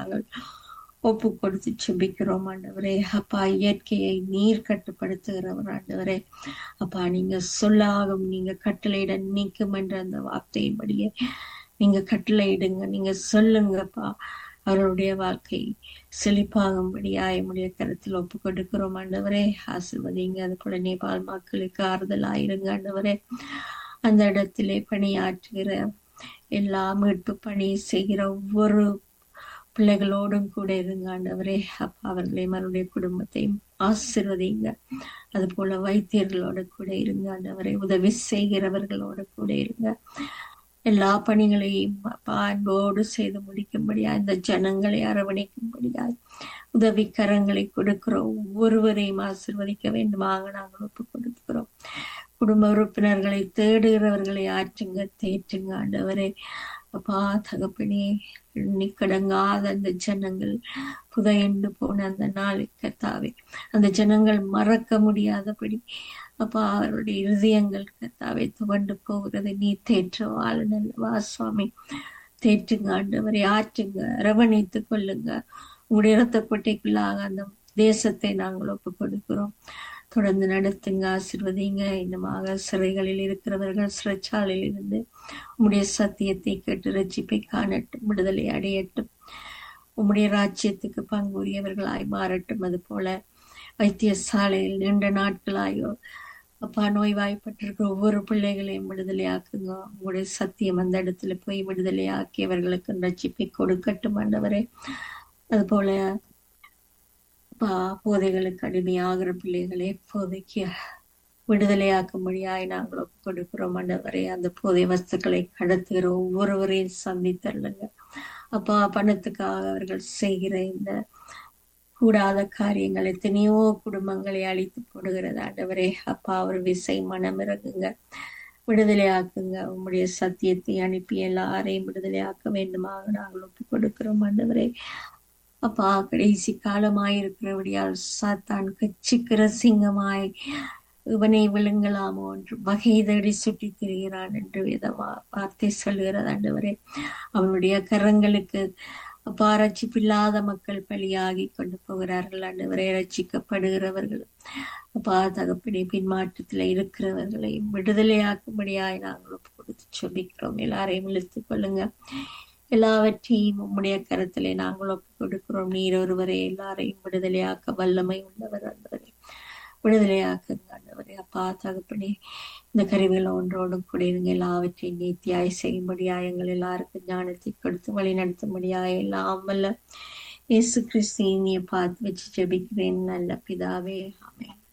நாங்கள் ஒப்பு கொடுத்து செபிக்கிறோம் ஆண்டவரே அப்பா இயற்கையை நீர் கட்டுப்படுத்துகிறவர் ஆண்டவரே அப்பா நீங்க சொல்லாகும் நீங்க கட்டளையிட நீக்கும் என்ற அந்த வார்த்தையின்படியே நீங்க கட்டளையிடுங்க நீங்க சொல்லுங்கப்பா அவருடைய வாழ்க்கை செழிப்பாகும்படியாய் உடைய கருத்தில் ஒப்பு கொடுக்கிறோம் ஆண்டவரே ஆசிர்வதிங்க அது போல நேபாள் மக்களுக்கு ஆறுதலாயிருங்க ஆண்டவரே அந்த இடத்திலே பணியாற்றுகிற எல்லா மீட்பு பணி செய்கிற ஒவ்வொரு பிள்ளைகளோடும் கூட இருங்க ஆண்டவரே அப்பா அவர்களையும் அவருடைய குடும்பத்தையும் ஆசிர்வதிங்க அது போல வைத்தியர்களோட கூட இருங்க ஆண்டவரே உதவி செய்கிறவர்களோட கூட இருங்க எல்லா பணிகளையும் அப்பா அன்போடு செய்து முடிக்கும்படியா இந்த ஜனங்களை அரவணைக்கும்படியாய் உதவி கரங்களை கொடுக்கிற ஒவ்வொருவரையும் ஆசிர்வதிக்க வேண்டுமாக நாங்கள் ஒப்பு கொடுக்கிறோம் குடும்ப உறுப்பினர்களை தேடுகிறவர்களை ஆற்றுங்க தேற்றுங்க ஆண்டவரே அப்பா தகப்பனே எண்ணிக்கடங்காத அந்த ஜனங்கள் புதையண்டு போன அந்த நாளை கத்தாவே அந்த ஜனங்கள் மறக்க முடியாதபடி அப்பா அவருடைய இருதயங்கள் கத்தாவை துவண்டு போகிறது நீ தேற்ற வாழனல்லவா சுவாமி தேற்றுங்க ஆண்டவரை ஆற்றுங்க அரவணைத்துக் கொள்ளுங்க உங்களுடைய இரத்த கொட்டைக்குள்ளாக அந்த தேசத்தை நாங்கள் ஒப்பு கொடுக்கிறோம் தொடர்ந்து நடத்துங்க ஆசிர்வதிங்க இன்னமாக சிறைகளில் இருக்கிறவர்கள் சிறைச்சாலையில் இருந்து உம்முடைய சத்தியத்தை கேட்டு ரட்சிப்பை காணட்டும் விடுதலை அடையட்டும் உம்முடைய ராஜ்யத்துக்கு பங்குரியவர்களாய் மாறட்டும் அது போல வைத்தியசாலையில் நீண்ட நாட்களாயோ அப்பா நோய்வாய்ப்பட்டிருக்கிற ஒவ்வொரு பிள்ளைகளையும் விடுதலையாக்குங்க உங்களுடைய சத்தியம் அந்த இடத்துல போய் விடுதலையாக்கி அவர்களுக்கு ரட்சிப்பை கொடுக்கட்டும் ஆண்டவரே அது போல பா போதைகளுக்கு அடிமையாகிற பிள்ளைகளை இப்போதைக்கு விடுதலையாக்கும்படியாய் நாங்கள் ஒப்புக் கொடுக்கிறோம் ஆண்டவரே அந்த போதை வஸ்துக்களை கடத்துகிற ஒவ்வொருவரையும் சந்தித்தருளுங்க அப்பா பணத்துக்காக அவர்கள் செய்கிற இந்த கூடாத காரியங்கள் எத்தனையோ குடும்பங்களை அழித்து போடுகிறது ஆண்டவரே அப்பா ஒரு விசை மனம் இறங்குங்க விடுதலையாக்குங்க உம்முடைய சத்தியத்தை அனுப்பி எல்லாரையும் விடுதலையாக்க வேண்டுமாக நாங்கள் ஒப்புக் கொடுக்கிறோம் ஆண்டவரே அப்பா கடைசி காலமாயிருக்கிறபடியால் சாத்தான் கச்சிக்கிற சிங்கமாய் இவனை விழுங்கலாமோ என்று வகை தேடி சுற்றி திரிகிறான் என்று விதமா வார்த்தை சொல்கிறது ஆண்டவரே அவனுடைய கரங்களுக்கு அப்பா ரட்சிப்பில்லாத மக்கள் பலியாகி கொண்டு போகிறார்கள் ஆண்டவரை ரட்சிக்கப்படுகிறவர்கள் அப்பா தகப்படி பின்மாற்றத்துல இருக்கிறவர்களை விடுதலையாக்கும்படியாய் நாங்கள் ஒப்பு கொடுத்து சொல்லிக்கிறோம் எல்லாரையும் இழுத்துக் கொள்ளுங்க எல்லாவற்றையும் உம்முடைய கருத்திலே நாங்கள் ஒப்பு கொடுக்கிறோம் நீர் ஒருவரை எல்லாரையும் விடுதலையாக்க வல்லமை உள்ளவர் ஆண்டவரே விடுதலையாக்குங்க ஆண்டவரே அப்பா தகப்பனே இந்த கருவிகள் ஒன்றோடும் கூட இருங்க எல்லாவற்றையும் நீத்தியாய் செய்யும்படியாய் எங்கள் எல்லாருக்கும் ஞானத்தை கொடுத்து வழி நடத்தும்படியாய் எல்லாம் வல்ல இயேசு கிறிஸ்து இனிய பார்த்து வச்சு ஜெபிக்கிறேன் நல்ல பிதாவே ஆமென்